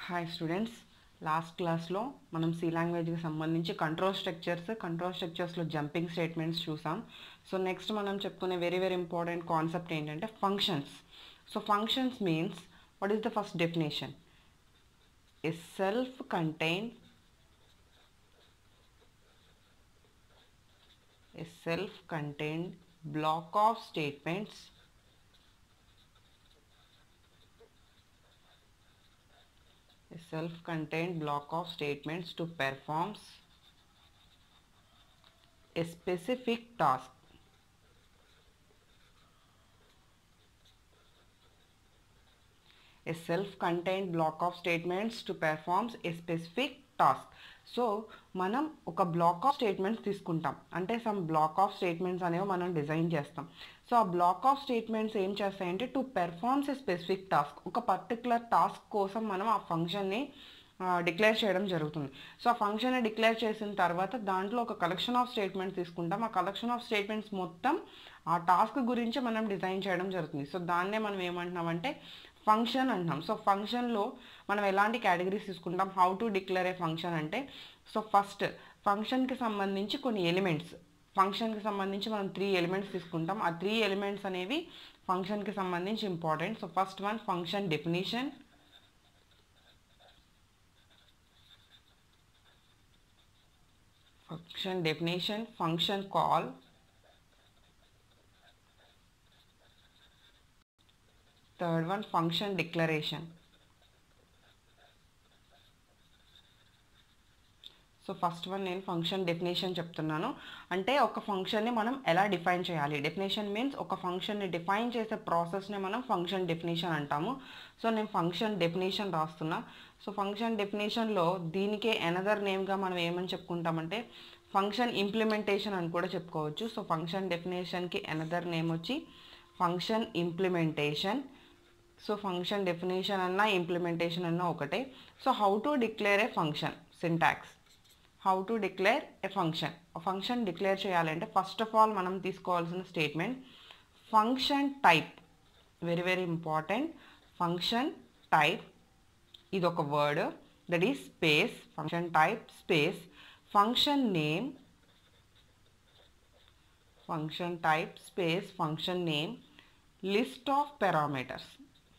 hi students last క్లాస్లో మనం C లాంగ్వేజ్కి సంబంధించి కంట్రోల్ స్ట్రక్చర్స్ కంట్రోల్ స్ట్రక్చర్స్లో జంపింగ్ స్టేట్మెంట్స్ చూసాం సో నెక్స్ట్ మనం చెప్పుకునే వెరీ వెరీ ఇంపార్టెంట్ కాన్సెప్ట్ ఏంటంటే functions so functions means what is the first definition a self contain a self-contained block of statements a self-contained block of statements to performs a specific task a self-contained block of statements to performs a specific task so మనం ఒక black of statements తీసుకుంటాం అంటే some black of statements అనేవి మనం design చేస్తాం so ఆ black of statements ఏం చేస్తాయంటే to performs a specific task ఒక పర్టికులర్ టాస్క్ కోసం మనం ఆ ఫంక్షన్ని డిక్లేర్ చేయడం జరుగుతుంది సో ఆ ఫంక్షన్ని డిక్లేర్ చేసిన తర్వాత దాంట్లో ఒక కలెక్షన్ ఆఫ్ స్టేట్మెంట్స్ తీసుకుంటాం ఆ కలెక్షన్ ఆఫ్ స్టేట్మెంట్స్ మొత్తం ఆ టాస్క్ గురించి మనం డిజైన్ చేయడం జరుగుతుంది సో దాన్నే మనం ఏమంటున్నామంటే ఫంక్షన్ అంటున్నాం సో ఫంక్షన్లో మనం ఎలాంటి కేటగిరీస్ తీసుకుంటాం how to declare a function అంటే సో ఫస్ట్ ఫంక్షన్కి సంబంధించి కొన్ని ఎలిమెంట్స్ ఫంక్షన్కి సంబంధించి మనం త్రీ ఎలిమెంట్స్ తీసుకుంటాం ఆ త్రీ ఎలిమెంట్స్ అనేవి ఫంక్షన్కి సంబంధించి important so first one function definition function definition function call third one function declaration so first one నేను ఫంక్షన్ డెఫినేషన్ చెప్తున్నాను అంటే ఒక ఫంక్షన్ని మనం ఎలా డిఫైన్ చేయాలి డెఫినేషన్ మీన్స్ ఒక ఫంక్షన్ని డిఫైన్ చేసే ప్రాసెస్ని మనం ఫంక్షన్ డెఫినేషన్ అంటాము సో నేను ఫంక్షన్ డెఫినేషన్ రాస్తున్నా సో ఫంక్షన్ డెఫినేషన్లో దీనికే ఎనదర్ నేమ్గా మనం ఏమని చెప్పుకుంటామంటే ఫంక్షన్ ఇంప్లిమెంటేషన్ అని కూడా చెప్పుకోవచ్చు సో ఫంక్షన్ డెఫినేషన్కి ఎనదర్ నేమ్ వచ్చి function implementation so function definition అన్నా ఇంప్లిమెంటేషన్ అన్నా ఒకటే so how to declare a function syntax how to declare a function function declare చేయాలంటే ఫస్ట్ ఆఫ్ ఆల్ మనం తీసుకోవాల్సిన statement function type very very important function type ఇది ఒక word that is space function type space function name function type space function name list of parameters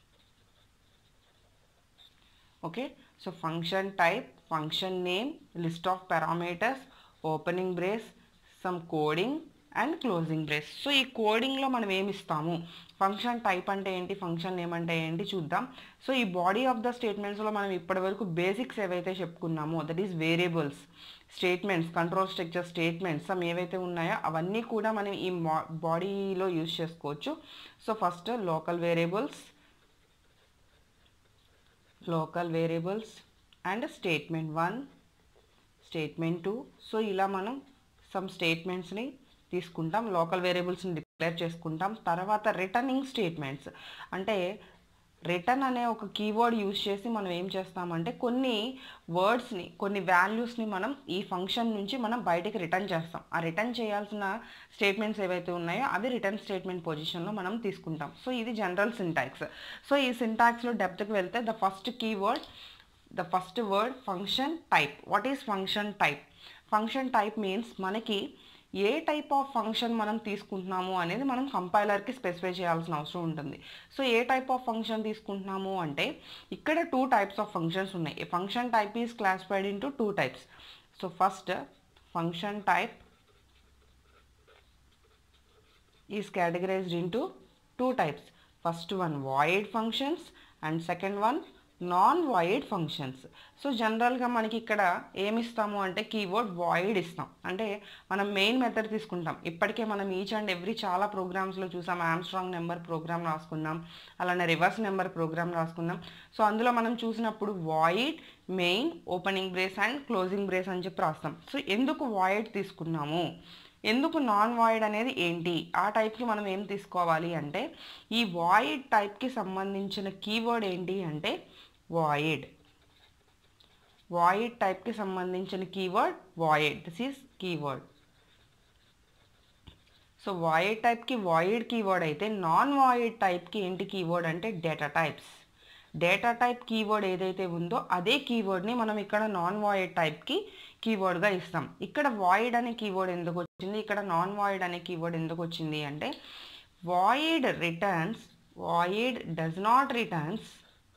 okay so function type function name list of parameters opening brace some coding and closing brace so ఈ కోడింగ్లో మనం ఏమి ఇస్తాము function type అంటే ఏంటి function name అంటే ఏంటి చూద్దాం సో ఈ బాడీ ఆఫ్ ద స్టేట్మెంట్స్లో మనం ఇప్పటివరకు బేసిక్స్ ఏవైతే చెప్పుకున్నామో that is variables statements control structure statements some ఏవైతే ఉన్నాయో అవన్నీ కూడా మనం ఈ బాడీలో యూజ్ చేసుకోవచ్చు so first local variables local variables and statement one statement two so ఇలా మనం సమ్ స్టేట్మెంట్స్ని తీసుకుంటాం లోకల్ వేరియబుల్స్ని డిక్లేర్ చేసుకుంటాం తర్వాత రిటర్నింగ్ స్టేట్మెంట్స్ అంటే రిటర్న్ అనే ఒక కీవర్డ్ యూజ్ చేసి మనం ఏం చేస్తామంటే కొన్ని వర్డ్స్ని కొన్ని వాల్యూస్ని మనం ఈ ఫంక్షన్ నుంచి మనం బయటికి రిటర్న్ చేస్తాం ఆ రిటర్న్ చేయాల్సిన స్టేట్మెంట్స్ ఏవైతే ఉన్నాయో అవి రిటర్న్ స్టేట్మెంట్ పొజిషన్లో మనం తీసుకుంటాం సో ఇది జనరల్ సింటాక్స్ సో ఈ సింటాక్స్లో డెప్త్కి వెళ్తే the first keyword the first word function type what is function type function type means మనకి ఏ టైప్ ఆఫ్ ఫంక్షన్ మనం తీసుకుంటున్నాము అనేది మనం కంపైలర్కి స్పెసిఫై చేయాల్సిన అవసరం ఉంటుంది సో ఏ టైప్ ఆఫ్ ఫంక్షన్ తీసుకుంటున్నాము అంటే ఇక్కడ టూ టైప్స్ ఆఫ్ ఫంక్షన్స్ ఉన్నాయి a function type is classified into two types so first function type is categorized into two types first one void functions and second one non void functions so జనరల్గా మనకి ఇక్కడ ఏమి ఇస్తాము అంటే keyword void ఇస్తాం అంటే మనం మెయిన్ మెథడ్ తీసుకుంటాం ఇప్పటికే మనం ఈచ్ అండ్ ఎవ్రీ చాలా ప్రోగ్రామ్స్లో చూసాం ఆమ్స్ట్రాంగ్ నెంబర్ ప్రోగ్రామ్ రాసుకున్నాం అలానే రివర్స్ నెంబర్ ప్రోగ్రామ్ రాసుకున్నాం సో అందులో మనం చూసినప్పుడు void main opening brace and closing brace అని చెప్పి రాస్తాం సో ఎందుకు వాయిడ్ తీసుకున్నాము ఎందుకు నాన్ వాయిడ్ అనేది ఏంటి ఆ టైప్కి మనం ఏం తీసుకోవాలి అంటే ఈ వాయిడ్ టైప్కి సంబంధించిన కీవర్డ్ ఏంటి అంటే వాయిడ్ వాయిడ్ టైప్కి సంబంధించిన keyword void this is keyword so void టైప్కి వాయిడ్ కీవర్డ్ అయితే నాన్ వాయిడ్ టైప్కి ఏంటి కీవర్డ్ అంటే data types data type keyword ఏదైతే ఉందో అదే కీవర్డ్ని మనం ఇక్కడ నాన్ వాయిడ్ టైప్కి కీవర్డ్గా ఇస్తాం ఇక్కడ వాయిడ్ అనే కీవర్డ్ ఎందుకు వచ్చింది ఇక్కడ నాన్ వాయిడ్ అనే కీవర్డ్ ఎందుకు వచ్చింది అంటే void returns void does not returns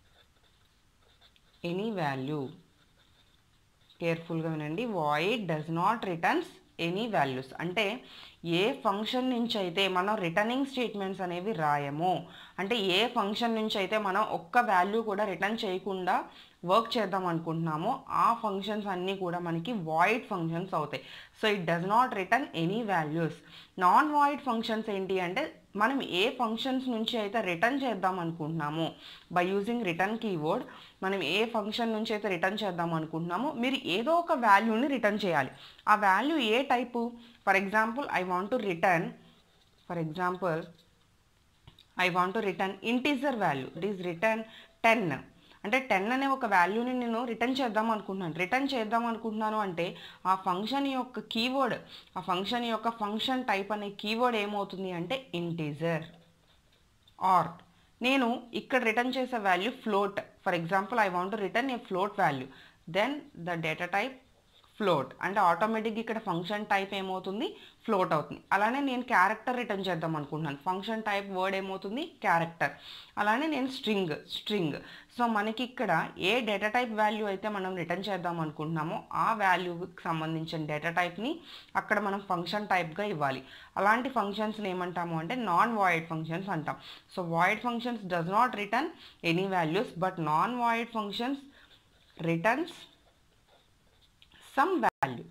any value కేర్ఫుల్గా వినండి void does not returns any values అంటే ఏ ఫంక్షన్ నుంచి అయితే మనం రిటర్నింగ్ స్టేట్మెంట్స్ అనేవి రాయము అంటే ఏ ఫంక్షన్ నుంచి అయితే మనం ఒక్క వాల్యూ కూడా రిటర్న్ చేయకుండా వర్క్ చేద్దాం అనుకుంటున్నామో ఆ ఫంక్షన్స్ అన్నీ కూడా మనకి వాయిడ్ ఫంక్షన్స్ అవుతాయి so it does not return any values non void functions ఏంటి అంటే మనం ఏ ఫంక్షన్స్ నుంచి అయితే రిటర్న్ చేద్దాం అనుకుంటున్నామో బై యూజింగ్ రిటర్న్ కీవర్డ్ మనం ఏ ఫంక్షన్ నుంచి అయితే రిటర్న్ చేద్దాం అనుకుంటున్నామో మీరు ఏదో ఒక వాల్యూని రిటర్న్ చేయాలి ఆ వాల్యూ ఏ type for example I want to return for example I want to return integer value it is return ten అంటే టెన్ అనే ఒక వాల్యూని నేను రిటర్న్ చేద్దాం అనుకుంటున్నాను రిటర్న్ చేద్దాం అనుకుంటున్నాను అంటే ఆ ఫంక్షన్ యొక్క కీవర్డ్ ఆ ఫంక్షన్ యొక్క ఫంక్షన్ టైప్ అనే కీవర్డ్ ఏమవుతుంది అంటే ఇంటీజర్ ఆర్ నేను ఇక్కడ రిటర్న్ చేసే value float for example I want return a float value then the data type float అంటే ఆటోమేటిక్గా ఇక్కడ ఫంక్షన్ టైప్ ఏమవుతుంది ఫ్లోట్ అవుతుంది అలానే నేను క్యారెక్టర్ రిటర్న్ చేద్దాం అనుకుంటున్నాను ఫంక్షన్ టైప్ వర్డ్ ఏమవుతుంది క్యారెక్టర్ అలానే నేను స్ట్రింగ్ స్ట్రింగ్ సో మనకి ఇక్కడ ఏ డేటా టైప్ వాల్యూ అయితే మనం రిటర్న్ చేద్దాం అనుకుంటున్నామో ఆ వాల్యూకి సంబంధించిన డేటా టైప్ని అక్కడ మనం ఫంక్షన్ టైప్గా ఇవ్వాలి అలాంటి ఫంక్షన్స్ని ఏమంటాము అంటే నాన్ వాయిడ్ ఫంక్షన్స్ అంటాం so void functions does not return any values but non void functions returns some value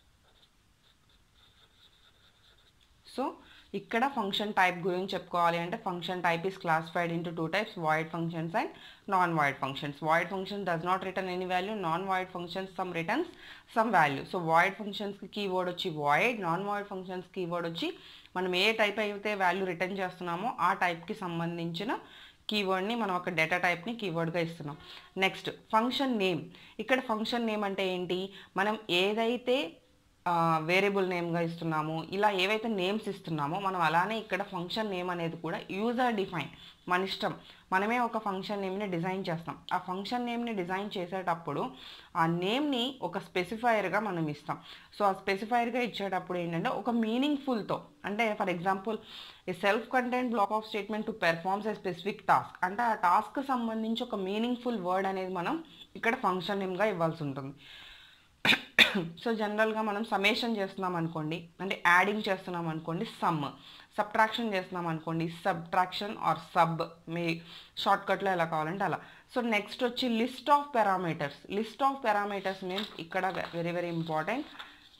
so ఇక్కడ ఫంక్షన్ టైప్ గురించి చెప్పుకోవాలి అంటే function type is classified into two types void functions and non void functions void function does not return any value non void functions some returns some value so void ఫంక్షన్స్కి keyword వచ్చి void non void functions keyword వచ్చి మనం ఏ type అయితే value return చేస్తున్నామో ఆ టైప్కి సంబంధించిన కీవర్డ్ని మనం ఒక డేటా టైప్ని కీవర్డ్గా ఇస్తున్నాం నెక్స్ట్ ఫంక్షన్ నేమ్ ఇక్కడ ఫంక్షన్ నేమ్ అంటే ఏంటి మనం ఏదైతే వేరియబుల్ నేమ్గా ఇస్తున్నాము ఇలా ఏవైతే నేమ్స్ ఇస్తున్నామో మనం అలానే ఇక్కడ ఫంక్షన్ నేమ్ అనేది కూడా యూజర్ డిఫైన్ మన ఇష్టం మనమే ఒక ఫంక్షన్ నేమ్ని డిజైన్ చేస్తాం ఆ ఫంక్షన్ నేమ్ని డిజైన్ చేసేటప్పుడు ఆ నేమ్ని ఒక స్పెసిఫైయర్గా మనం ఇస్తాం సో ఆ స్పెసిఫైయర్గా ఇచ్చేటప్పుడు ఏంటంటే ఒక మీనింగ్ఫుల్తో అంటే for example a self content block of statement to performs a specific task అంటే ఆ టాస్క్ సంబంధించి ఒక మీనింగ్ఫుల్ వర్డ్ అనేది మనం ఇక్కడ ఫంక్షన్ నేమ్గా ఇవ్వాల్సి ఉంటుంది సో జనరల్గా మనం సమేషన్ చేస్తున్నాం అనుకోండి అంటే యాడింగ్ చేస్తున్నాం అనుకోండి సమ్ సబ్ట్రాక్షన్ చేస్తున్నాం అనుకోండి సబ్ట్రాక్షన్ ఆర్ సబ్ మీ షార్ట్కట్లో ఎలా కావాలంటే అలా సో నెక్స్ట్ వచ్చి list of parameters list of parameters means ఇక్కడ very very important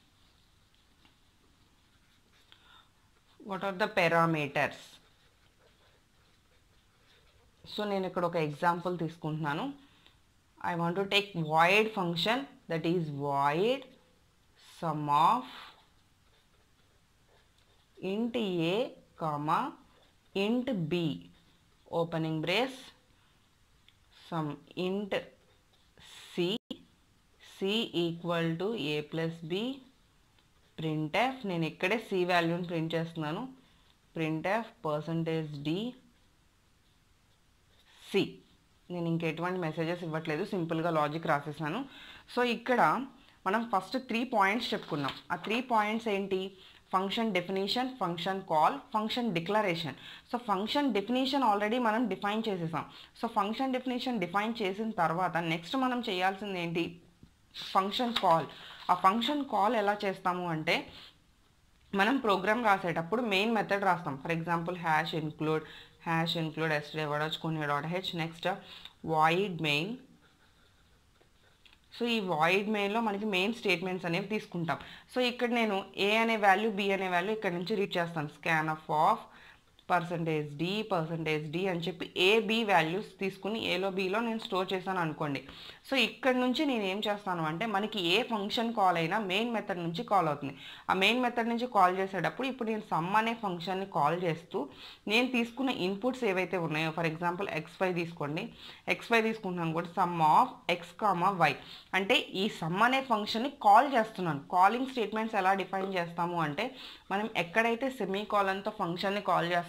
what are the parameters so నేను ఇక్కడ ఒక ఎగ్జాంపుల్ తీసుకుంటున్నాను I want to take void function that is void sum of int a comma int b opening brace some int c c equal to a plus b printf నేను ఇక్కడే c వాల్యూని print చేస్తున్నాను printf percentage D C నేను ఇంక ఎటువంటి messages ఇవ్వట్లేదు సింపుల్గా logic రాసేసాను so ఇక్కడ మనం ఫస్ట్ త్రీ పాయింట్స్ చెప్పుకున్నాం ఆ త్రీ పాయింట్స్ ఏంటి function definition function call function declaration so function definition already మనం డిఫైన్ చేసేసాం సో ఫంక్షన్ డెఫినేషన్ డిఫైన్ చేసిన తర్వాత నెక్స్ట్ మనం చేయాల్సింది ఏంటి ఫంక్షన్ కాల్ ఆ ఫంక్షన్ కాల్ ఎలా చేస్తాము అంటే మనం ప్రోగ్రామ్ రాసేటప్పుడు మెయిన్ మెథడ్ రాస్తాం for example hash include hash include ఎస్డే వడచుకునే dot h next void main so ఈ వాయిడ్ మెయిన్లో మనకి మెయిన్ స్టేట్మెంట్స్ అనేవి తీసుకుంటాం సో ఇక్కడ నేను ఏ అనే వాల్యూ బి అనే వాల్యూ ఇక్కడ నుంచి రీడ్ చేస్తాను scan of of percentage d percentage d అని చెప్పి ఏ బి వాల్యూస్ తీసుకుని ఏలో బీలో నేను స్టోర్ చేశాను అనుకోండి సో ఇక్కడ నుంచి నేను ఏం చేస్తాను అంటే మనకి ఏ ఫంక్షన్ కాల్ అయినా మెయిన్ మెథడ్ నుంచి కాల్ అవుతుంది ఆ మెయిన్ మెథడ్ నుంచి కాల్ చేసేటప్పుడు ఇప్పుడు నేను సమ్ అనే ఫంక్షన్ని కాల్ చేస్తూ నేను తీసుకున్న ఇన్పుట్స్ ఏవైతే ఉన్నాయో ఫర్ ఎగ్జాంపుల్ ఎక్స్ వై తీసుకోండి ఎక్స్ వై తీసుకుంటున్నాను కూడా sum of x comma y అంటే ఈ సమ్ అనే ఫంక్షన్ని కాల్ చేస్తున్నాను కాలింగ్ స్టేట్మెంట్స్ ఎలా డిఫైన్ చేస్తాము అంటే మనం ఎక్కడైతే సెమీ కాలన్తో ఫంక్షన్ని కాల్ చేస్తున్నామో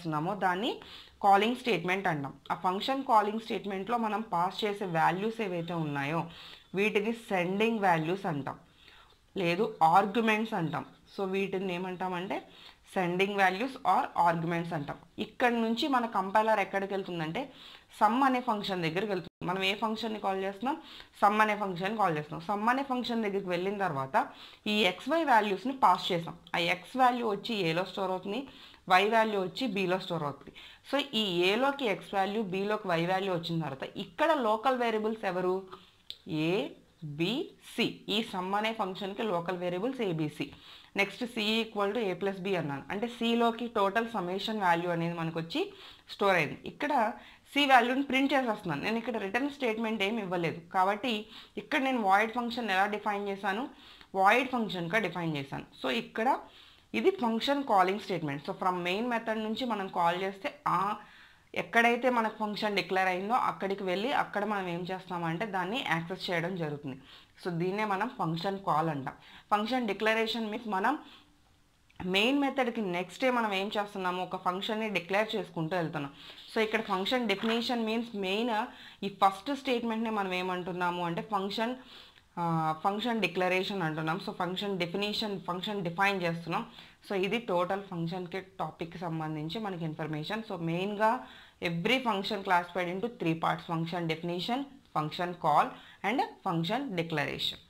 చేస్తున్నామో దాన్ని కాలింగ్ స్టేట్మెంట్ అంటాం ఆ ఫంక్షన్ కాలింగ్ స్టేట్మెంట్లో మనం పాస్ చేసే వాల్యూస్ ఏవైతే ఉన్నాయో వీటిని సెండింగ్ వాల్యూస్ అంటాం లేదు ఆర్గ్యుమెంట్స్ అంటాం సో వీటిని ఏమంటామంటే సెండింగ్ వాల్యూస్ ఆర్ ఆర్గ్యుమెంట్స్ అంటాం ఇక్కడ నుంచి మన కంపైలర్ ఎక్కడికి వెళ్తుందంటే సమ్ అనే ఫంక్షన్ దగ్గరికి వెళ్తుంది మనం ఏ ఫంక్షన్ని కాల్ చేస్తున్నాం సమ్ అనే ఫంక్షన్ కాల్ చేస్తున్నాం సమ్ అనే ఫంక్షన్ దగ్గరికి వెళ్ళిన తర్వాత ఈ ఎక్స్ వై వాల్యూస్ని పాస్ చేసాం ఆ ఎక్స్ వాల్యూ వచ్చి ఏలో స్టోర్ అవుతుంది వై వాల్యూ వచ్చి బీలో స్టోర్ అవుతుంది సో ఈ ఏలోకి ఎక్స్ వాల్యూ బీలోకి వై వాల్యూ వచ్చిన తర్వాత ఇక్కడ లోకల్ వేరియబుల్స్ ఎవరు ఏ బిసి ఈ సమ్ అనే ఫంక్షన్కి local variables a b c next c equal to a plus b అన్నాను అంటే సిలోకి టోటల్ సమేషన్ వాల్యూ అనేది మనకు వచ్చి స్టోర్ అయింది ఇక్కడ సి వాల్యూని ప్రింట్ చేసేస్తున్నాను నేను ఇక్కడ రిటర్న్ స్టేట్మెంట్ ఏమి ఇవ్వలేదు కాబట్టి ఇక్కడ నేను వాయిడ్ ఫంక్షన్ ఎలా డిఫైన్ చేశాను వాయిడ్ ఫంక్షన్గా డిఫైన్ చేశాను సో ఇక్కడ ఇది function calling statement so from main method నుంచి మనం కాల్ చేస్తే ఆ ఎక్కడైతే మనకు ఫంక్షన్ డిక్లేర్ అయిందో అక్కడికి వెళ్ళి అక్కడ మనం ఏం చేస్తామంటే దాన్ని యాక్సెస్ చేయడం జరుగుతుంది సో దీన్నే మనం ఫంక్షన్ కాల్ అంటాం ఫంక్షన్ డిక్లరేషన్ మీన్స్ మనం మెయిన్ మెథడ్కి నెక్స్ట్ డే మనం ఏం చేస్తున్నాము ఒక ఫంక్షన్ని డిక్లేర్ చేసుకుంటూ వెళ్తున్నాం సో ఇక్కడ ఫంక్షన్ డెఫినేషన్ మీన్స్ మెయిన్ ఈ ఫస్ట్ స్టేట్మెంట్ని మనం ఏమంటున్నాము అంటే ఫంక్షన్ ఫంక్షన్ డిక్లరేషన్ అంటున్నాం so function definition function define చేస్తున్నాం సో ఇది టోటల్ ఫంక్షన్కి టాపిక్కి సంబంధించి మనకి ఇన్ఫర్మేషన్ సో మెయిన్గా every function classified into three parts function definition function call and function declaration